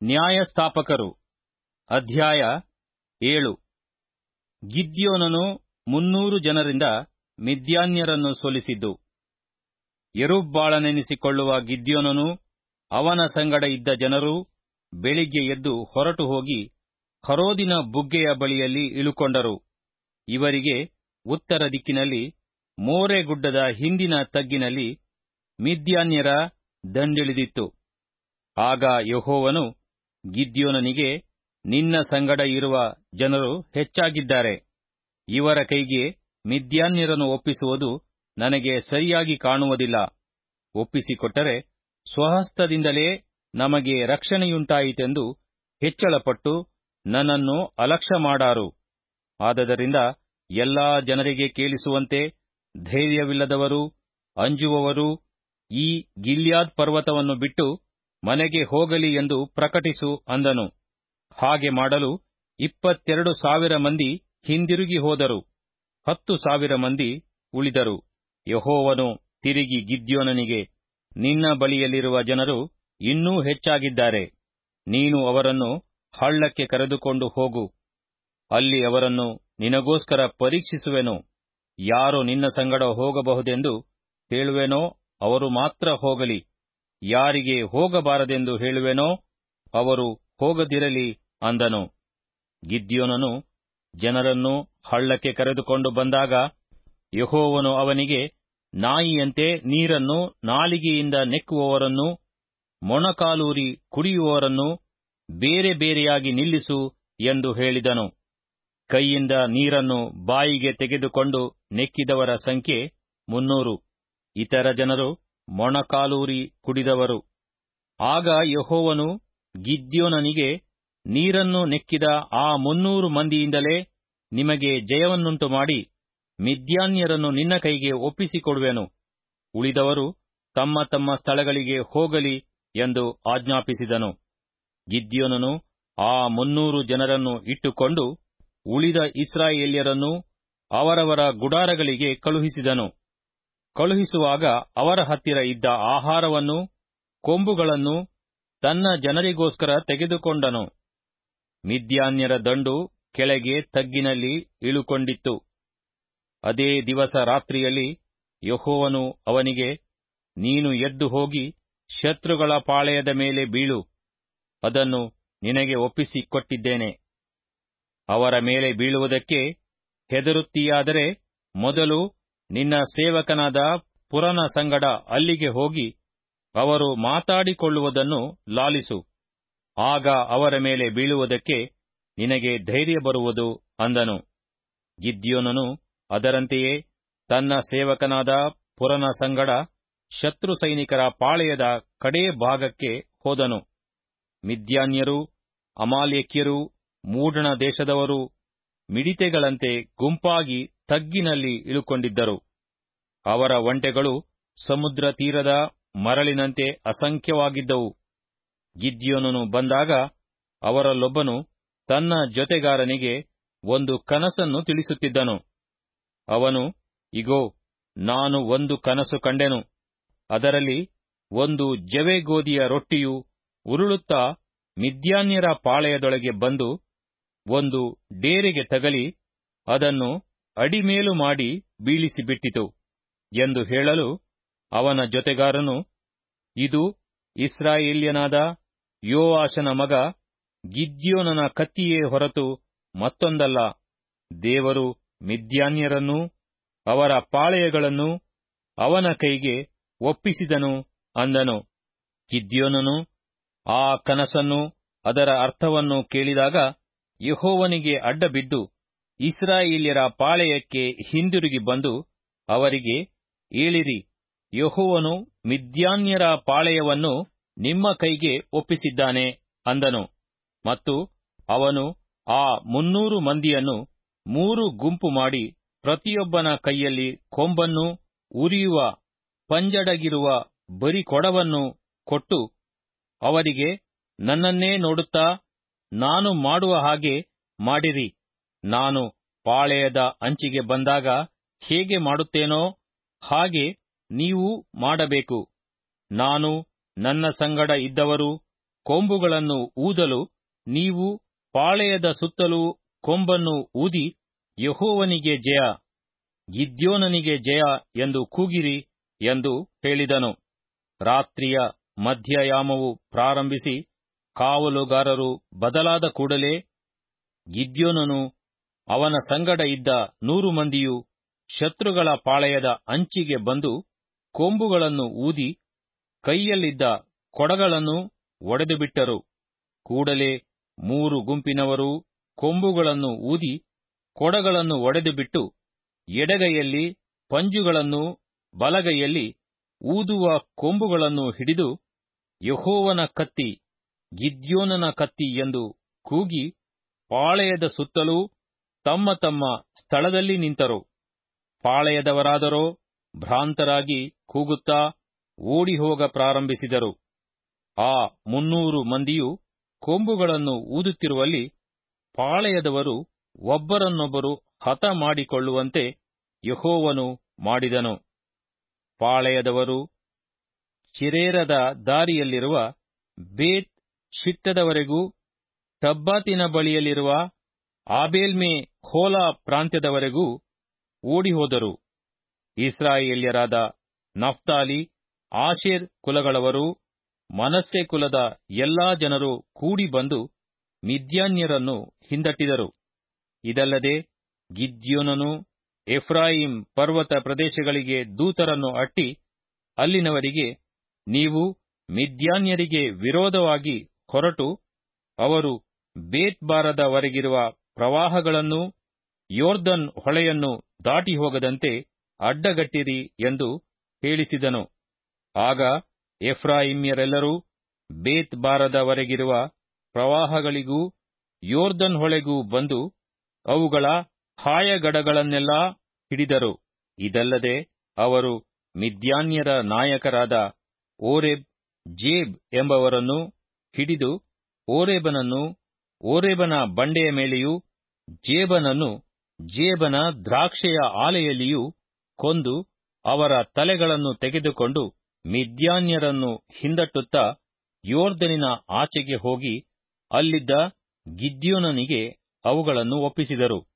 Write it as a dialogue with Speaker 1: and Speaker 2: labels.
Speaker 1: ನ್ಯಾಯಸ್ಥಾಪಕರು ಅಧ್ಯಾಯ ಏಳು ಗಿದ್ಯೋನನು ಮುನ್ನೂರು ಜನರಿಂದ ಮಿದ್ಯಾನ್ಯರನ್ನು ಸೋಲಿಸಿದ್ದು ಯರುಬ್ಬಾಳನೆನಿಸಿಕೊಳ್ಳುವ ಗಿದ್ಯೋನನು ಅವನ ಸಂಗಡ ಇದ್ದ ಜನರೂ ಬೆಳಿಗ್ಗೆ ಎದ್ದು ಹೊರಟು ಹೋಗಿ ಹರೋದಿನ ಬುಗ್ಗೆಯ ಬಳಿಯಲ್ಲಿ ಇಳುಕೊಂಡರು ಇವರಿಗೆ ಉತ್ತರ ದಿಕ್ಕಿನಲ್ಲಿ ಮೋರೆ ಗುಡ್ಡದ ಹಿಂದಿನ ತಗ್ಗಿನಲ್ಲಿ ಮಿದ್ಯಾನ್ಯರ ದಂಡಿಳಿದಿತ್ತು ಆಗ ಯೆಹೋವನು ಗಿದ್ಯೋನನಿಗೆ ನಿನ್ನ ಸಂಗಡ ಇರುವ ಜನರು ಹೆಚ್ಚಾಗಿದ್ದಾರೆ ಇವರ ಕೈಗೆ ಮಿದ್ಯಾನ್ಯರನ್ನು ಒಪ್ಪಿಸುವುದು ನನಗೆ ಸರಿಯಾಗಿ ಕಾಣುವುದಿಲ್ಲ ಒಪ್ಪಿಸಿಕೊಟ್ಟರೆ ಸ್ವಹಸ್ತದಿಂದಲೇ ನಮಗೆ ರಕ್ಷಣೆಯುಂಟಾಯಿತೆಂದು ಹೆಚ್ಚಳಪಟ್ಟು ನನ್ನನ್ನು ಅಲಕ್ಷ್ಯ ಮಾಡಾರು ಆದದರಿಂದ ಎಲ್ಲಾ ಜನರಿಗೆ ಕೇಳಿಸುವಂತೆ ಧೈರ್ಯವಿಲ್ಲದವರು ಅಂಜುವವರು ಈ ಗಿಲ್ಯಾದ್ ಪರ್ವತವನ್ನು ಬಿಟ್ಟು ಮನೆಗೆ ಹೋಗಲಿ ಎಂದು ಪ್ರಕಟಿಸು ಅಂದನು ಹಾಗೆ ಮಾಡಲು ಇಪ್ಪತ್ತೆರಡು ಸಾವಿರ ಮಂದಿ ಹಿಂದಿರುಗಿ ಹೋದರು ಹತ್ತು ಸಾವಿರ ಮಂದಿ ಉಳಿದರು ಯಹೋವನು ತಿರುಗಿ ಗಿದ್ಯೋನನಿಗೆ ನಿನ್ನ ಬಳಿಯಲ್ಲಿರುವ ಜನರು ಇನ್ನೂ ಹೆಚ್ಚಾಗಿದ್ದಾರೆ ನೀನು ಅವರನ್ನು ಹಳ್ಳಕ್ಕೆ ಕರೆದುಕೊಂಡು ಹೋಗು ಅಲ್ಲಿ ಅವರನ್ನು ನಿನಗೋಸ್ಕರ ಪರೀಕ್ಷಿಸುವೆನು ಯಾರು ನಿನ್ನ ಸಂಗಡ ಹೋಗಬಹುದೆಂದು ಹೇಳುವೆನೋ ಅವರು ಮಾತ್ರ ಹೋಗಲಿ ಯಾರಿಗೆ ಹೋಗಬಾರದೆಂದು ಹೇಳುವೆನೋ ಅವರು ಹೋಗದಿರಲಿ ಅಂದನು ಗಿದ್ಯೋನನು ಜನರನ್ನು ಹಳ್ಳಕ್ಕೆ ಕರೆದುಕೊಂಡು ಬಂದಾಗ ಯಹೋವನು ಅವನಿಗೆ ನಾಯಿಯಂತೆ ನೀರನ್ನು ನಾಲಿಗೆಯಿಂದ ನೆಕ್ಕುವವರನ್ನು ಮೊಣಕಾಲೂರಿ ಕುಡಿಯುವವರನ್ನು ಬೇರೆ ಬೇರೆಯಾಗಿ ನಿಲ್ಲಿಸು ಎಂದು ಹೇಳಿದನು ಕೈಯಿಂದ ನೀರನ್ನು ಬಾಯಿಗೆ ತೆಗೆದುಕೊಂಡು ನೆಕ್ಕಿದವರ ಸಂಖ್ಯೆ ಮುನ್ನೂರು ಇತರ ಜನರು ಮೊಣಕಾಲೂರಿ ಕುಡಿದವರು ಆಗ ಯಹೋವನು ಗಿದ್ಯೋನನಿಗೆ ನೀರನ್ನು ನೆಕ್ಕಿದ ಆ ಮುನ್ನೂರು ಮಂದಿಯಿಂದಲೇ ನಿಮಗೆ ಜಯವನ್ನುಂಟು ಮಾಡಿ ಮಿದ್ಯಾನ್ಯರನ್ನು ನಿನ್ನ ಕೈಗೆ ಒಪ್ಪಿಸಿಕೊಡುವೆನು ಉಳಿದವರು ತಮ್ಮ ತಮ್ಮ ಸ್ಥಳಗಳಿಗೆ ಹೋಗಲಿ ಎಂದು ಆಜ್ಞಾಪಿಸಿದನು ಗಿದ್ಯೋನನು ಆ ಮುನ್ನೂರು ಜನರನ್ನು ಇಟ್ಟುಕೊಂಡು ಉಳಿದ ಇಸ್ರಾಯೇಲ್ಯರನ್ನು ಅವರವರ ಗುಡಾರಗಳಿಗೆ ಕಳುಹಿಸಿದನು ಕಳುಹಿಸುವಾಗ ಅವರ ಹತ್ತಿರ ಇದ್ದ ಆಹಾರವನ್ನು ಕೊಂಬುಗಳನ್ನು ತನ್ನ ಜನರಿಗೋಸ್ಕರ ತೆಗೆದುಕೊಂಡನು ಮಿದ್ಯಾನ್ಯರ ದಂಡು ಕೆಳಗೆ ತಗ್ಗಿನಲ್ಲಿ ಇಳುಕೊಂಡಿತ್ತು ಅದೇ ದಿವಸ ರಾತ್ರಿಯಲ್ಲಿ ಯಹೋವನು ಅವನಿಗೆ ನೀನು ಎದ್ದು ಹೋಗಿ ಶತ್ರುಗಳ ಪಾಳೆಯದ ಮೇಲೆ ಬೀಳು ಅದನ್ನು ನಿನಗೆ ಒಪ್ಪಿಸಿಕೊಟ್ಟಿದ್ದೇನೆ ಅವರ ಮೇಲೆ ಬೀಳುವುದಕ್ಕೆ ಹೆದರುತ್ತೀಯಾದರೆ ಮೊದಲು ನಿನ್ನ ಸೇವಕನಾದ ಪುರನ ಸಂಗಡ ಅಲ್ಲಿಗೆ ಹೋಗಿ ಅವರು ಮಾತಾಡಿಕೊಳ್ಳುವುದನ್ನು ಲಾಲಿಸು ಆಗ ಅವರ ಮೇಲೆ ಬೀಳುವುದಕ್ಕೆ ನಿನಗೆ ಧೈರ್ಯ ಬರುವುದು ಅಂದನು ಗಿದ್ಯೋನನು ಅದರಂತೆಯೇ ತನ್ನ ಸೇವಕನಾದ ಪುರನ ಸಂಗಡ ಶತ್ರು ಸೈನಿಕರ ಪಾಳೆಯದ ಕಡೇ ಭಾಗಕ್ಕೆ ಹೋದನು ಮಿದ್ಯಾನ್ಯರು ಅಮಾಲೇಕ್ಯರು ಮೂಡಣ ದೇಶದವರು ಮಿಡಿತೆಗಳಂತೆ ಗುಂಪಾಗಿ ತಗ್ಗಿನಲ್ಲಿ ಇಳುಕೊಂಡಿದ್ದರು ಅವರ ಒಂಟೆಗಳು ಸಮುದ್ರ ತೀರದ ಮರಳಿನಂತೆ ಅಸಂಖ್ಯವಾಗಿದ್ದವು ಗಿದ್ಯೋನನು ಬಂದಾಗ ಅವರಲ್ಲೊಬ್ಬನು ತನ್ನ ಜೊತೆಗಾರನಿಗೆ ಒಂದು ಕನಸನ್ನು ತಿಳಿಸುತ್ತಿದ್ದನು ಅವನು ಇಗೋ ನಾನು ಒಂದು ಕನಸು ಕಂಡೆನು ಅದರಲ್ಲಿ ಒಂದು ಜವೆಗೋದಿಯ ರೊಟ್ಟಿಯು ಉರುಳುತ್ತಾ ಮಿದ್ಯಾನ್ಯರ ಪಾಳೆಯದೊಳಗೆ ಬಂದು ಒಂದು ಡೇರೆಗೆ ತಗಲಿ ಅದನ್ನು ಅಡಿಮೇಲು ಮಾಡಿ ಬೀಳಿಸಿಬಿಟ್ಟಿತು ಎಂದು ಹೇಳಲು ಅವನ ಜೊತೆಗಾರನು ಇದು ಇಸ್ರಾಯೇಲ್ಯನಾದ ಯೋವಾಷನ ಮಗ ಗಿದ್ಯೋನನ ಕತ್ತಿಯೇ ಹೊರತು ಮತ್ತೊಂದಲ್ಲ ದೇವರು ಮಿದ್ಯಾನ್ಯರನ್ನೂ ಅವರ ಪಾಳೆಯಗಳನ್ನು ಅವನ ಕೈಗೆ ಒಪ್ಪಿಸಿದನು ಅಂದನು ಗಿದ್ಯೋನನು ಆ ಕನಸನ್ನು ಅದರ ಅರ್ಥವನ್ನು ಕೇಳಿದಾಗ ಯಹೋವನಿಗೆ ಅಡ್ಡಬಿದ್ದು ಇಸ್ರಾಯೇಲ್ಯರ ಪಾಳೆಯಕ್ಕೆ ಹಿಂದಿರುಗಿ ಬಂದು ಅವರಿಗೆ ಏಳಿರಿ ಯಹೋವನು ಮಿದ್ಯಾನ್ಯರ ಪಾಳೆಯವನ್ನು ನಿಮ್ಮ ಕೈಗೆ ಒಪ್ಪಿಸಿದ್ದಾನೆ ಅಂದನು ಮತ್ತು ಅವನು ಆ ಮುನ್ನೂರು ಮಂದಿಯನ್ನು ಮೂರು ಗುಂಪು ಮಾಡಿ ಪ್ರತಿಯೊಬ್ಬನ ಕೈಯಲ್ಲಿ ಕೊಂಬನ್ನು ಉರಿಯುವ ಪಂಜಡಗಿರುವ ಬರಿ ಕೊಡವನ್ನು ಕೊಟ್ಟು ಅವರಿಗೆ ನನ್ನನ್ನೇ ನೋಡುತ್ತಾ ನಾನು ಮಾಡುವ ಹಾಗೆ ಮಾಡಿರಿ ನಾನು ಪಾಳೆಯದ ಅಂಚಿಗೆ ಬಂದಾಗ ಹೇಗೆ ಮಾಡುತ್ತೇನೋ ಹಾಗೆ ನೀವು ಮಾಡಬೇಕು ನಾನು ನನ್ನ ಸಂಗಡ ಇದ್ದವರು ಕೊಂಬುಗಳನ್ನು ಊದಲು ನೀವು ಪಾಳೆಯದ ಸುತ್ತಲೂ ಕೊಂಬನ್ನು ಊದಿ ಯಹೋವನಿಗೆ ಜಯ ಗಿದ್ಯೋನನಿಗೆ ಜಯ ಎಂದು ಕೂಗಿರಿ ಎಂದು ಹೇಳಿದನು ರಾತ್ರಿಯ ಮಧ್ಯಯಾಮವು ಪ್ರಾರಂಭಿಸಿ ಕಾವಲುಗಾರರು ಬದಲಾದ ಕೂಡಲೇ ಗಿದ್ಯೋನನು ಅವನ ಸಂಗಡ ಇದ್ದ ನೂರು ಮಂದಿಯು ಶತ್ರುಗಳ ಪಾಳೆಯದ ಅಂಚಿಗೆ ಬಂದು ಕೊಂಬುಗಳನ್ನು ಊದಿ ಕೈಯಲ್ಲಿದ್ದ ಕೊಡಗಳನ್ನು ಒಡೆದುಬಿಟ್ಟರು ಕೂಡಲೇ ಮೂರು ಗುಂಪಿನವರು ಕೊಂಬುಗಳನ್ನು ಊದಿ ಕೊಡಗಳನ್ನು ಒಡೆದುಬಿಟ್ಟು ಎಡಗೈಯಲ್ಲಿ ಪಂಜುಗಳನ್ನು ಬಲಗೈಯಲ್ಲಿ ಊದುವ ಕೊಂಬುಗಳನ್ನು ಹಿಡಿದು ಯಹೋವನ ಕತ್ತಿ ಗಿದ್ಯೋನನ ಕತ್ತಿ ಎಂದು ಕೂಗಿ ಪಾಳೆಯದ ಸುತ್ತಲೂ ತಮ್ಮ ತಮ್ಮ ಸ್ಥಳದಲ್ಲಿ ನಿಂತರು ಪಾಳೆಯದವರಾದರೋ ಭ್ರಾಂತರಾಗಿ ಕೂಗುತ್ತಾ ಓಡಿಹೋಗ ಪ್ರಾರಂಭಿಸಿದರು ಆ ಮುನ್ನೂರು ಮಂದಿಯು ಕೊಂಬುಗಳನ್ನು ಊದುತ್ತಿರುವಲ್ಲಿ ಪಾಳೆಯದವರು ಒಬ್ಬರನ್ನೊಬ್ಬರು ಹತ ಮಾಡಿಕೊಳ್ಳುವಂತೆ ಯಹೋವನು ಮಾಡಿದನು ಪಾಳೆಯದವರು ಚಿರೇರದ ದಾರಿಯಲ್ಲಿರುವ ಬೇತ್ ಶಿಟ್ಟದವರೆಗೂ ಟಬ್ಬಾತಿನ ಬಳಿಯಲ್ಲಿರುವ ಆಬೇಲ್ಮೆ ಹೋಲಾ ಪ್ರಾಂತ್ಯದವರೆಗೂ ಓಡಿಹೋದರು ಇಸ್ರಾಯೇಲ್ಯರಾದ ನಫ್ತಾಲಿ ಆಶೇರ್ ಕುಲಗಳವರು ಮನಸ್ಸೆ ಕುಲದ ಎಲ್ಲಾ ಜನರು ಕೂಡಿ ಬಂದು ಮಿದ್ಯಾನ್ಯರನ್ನು ಹಿಂದಟ್ಟಿದರು ಇದಲ್ಲದೆ ಗಿದ್ಯೋನನು ಎಫ್ರಾಯಿಂ ಪರ್ವತ ಪ್ರದೇಶಗಳಿಗೆ ದೂತರನ್ನು ಅಟ್ಟಿ ಅಲ್ಲಿನವರಿಗೆ ನೀವು ಮಿದ್ಯಾನ್ಯರಿಗೆ ವಿರೋಧವಾಗಿ ಹೊರಟು ಅವರು ಬೇತ್ಬಾರದವರೆಗಿರುವ ಪ್ರವಾಹಗಳನ್ನು ಯೋರ್ದನ್ ಹೊಳೆಯನ್ನು ದಾಟಿ ಹೋಗದಂತೆ ಅಡ್ಡಗಟ್ಟಿರಿ ಎಂದು ಹೇಳಿಸಿದನು ಆಗ ಎಫ್ರಾಯಿಮ್ಯರೆಲ್ಲರೂ ಬೇತ್ ಬಾರದವರೆಗಿರುವ ಪ್ರವಾಹಗಳಿಗೂ ಯೋರ್ದನ್ ಹೊಳೆಗೂ ಬಂದು ಅವುಗಳ ಹಾಯಗಡಗಳನ್ನೆಲ್ಲಾ ಹಿಡಿದರು ಇದಲ್ಲದೆ ಅವರು ಮಿದ್ಯಾನ್ಯರ ನಾಯಕರಾದ ಓರೆಬ್ ಜೇಬ್ ಎಂಬವರನ್ನು ಹಿಡಿದು ಓರೇಬನನ್ನು ಓರೇಬನ ಬಂಡೆಯ ಮೇಲೆಯೂ ಜೇಬನನ್ನು ಜೇಬನ ದ್ರಾಕ್ಷೆಯ ಆಲೆಯಲ್ಲಿಯೂ ಕೊಂದು ಅವರ ತಲೆಗಳನ್ನು ತೆಗೆದುಕೊಂಡು ಮಿದ್ಯಾನ್ಯರನ್ನು ಹಿಂದಟ್ಟುತ್ತಾ ಯೋರ್ದನಿನ ಆಚೆಗೆ ಹೋಗಿ ಅಲ್ಲಿದ್ದ ಗಿದ್ಯೋನನಿಗೆ ಅವುಗಳನ್ನು ಒಪ್ಪಿಸಿದರು